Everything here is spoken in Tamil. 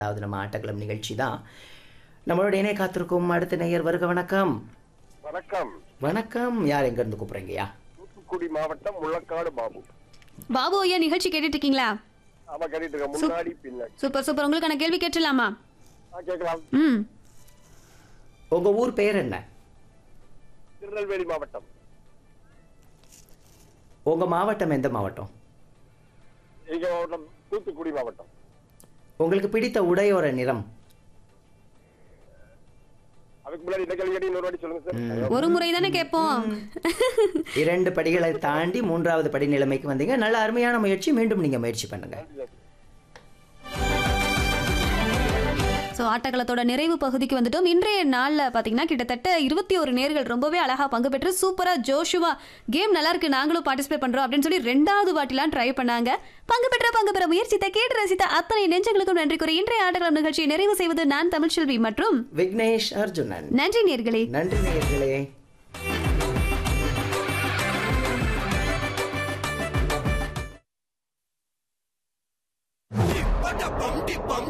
அதாவது நம்ம ஆட்டக்களம் நிகழ்ச்சி தான் நம்மளோட இணை காத்திருக்கும் அடுத்த நேயர் வருக வணக்கம் வணக்கம் வணக்கம் யார் எங்கேருந்து கூப்பிட்றீங்கய்யா தூத்துக்குடி மாவட்டம் முள்ளக்காடு பாபு பாபு ஐயா நிகழ்ச்சி கேட்டுட்டு இருக்கீங்களா ஆமா கேட்டுட்டு இருக்கேன் முன்னாடி பின்னாடி சூப்பர் சூப்பர் உங்களுக்கான கேள்வி கேட்டுடலாமா ஆ கேட்கலாம் ம் உங்கள் ஊர் பேர் என்ன திருநெல்வேலி மாவட்டம் உங்கள் மாவட்டம் எந்த மாவட்டம் எங்க மாவட்டம் தூத்துக்குடி மாவட்டம் உங்களுக்கு பிடித்த உடையோர நிறம் அதுக்கு முன்னாடி இந்த கேள்வி கேட்டு இன்னொரு வாட்டி சொல்லுங்க சார் ஒரு முறை தானே கேட்போம் இரண்டு படிகளை தாண்டி மூன்றாவது படி நிலைமைக்கு வந்தீங்க நல்ல அருமையான முயற்சி மீண்டும் நீங்கள் முயற்சி பண்ணுங்க ஸோ ஆட்டக்களத்தோட நிறைவு பகுதிக்கு வந்துட்டோம் இன்றைய நாளில் பார்த்தீங்கன்னா கிட்டத்தட்ட இருபத்தி ஒரு நேர்கள் ரொம்பவே அழகாக பங்கு பெற்று சூப்பராக ஜோஷுவா கேம் நல்லா இருக்கு நாங்களும் பார்ட்டிசிபேட் பண்ணுறோம் அப்படின்னு சொல்லி ரெண்டாவது வாட்டிலாம் ட்ரை பண்ணாங்க பங்கு பெற்ற பங்கு பெற முயற்சித்த கேட்டு ரசித்த அத்தனை நெஞ்சங்களுக்கும் நன்றி கூறி இன்றைய ஆட்டக்களம் நிகழ்ச்சியை நிறைவு செய்வது நான் தமிழ்ச்செல்வி மற்றும் விக்னேஷ் அர்ஜுனன் நன்றி நேர்களே நன்றி நேயர்களே பட பம் டி பம்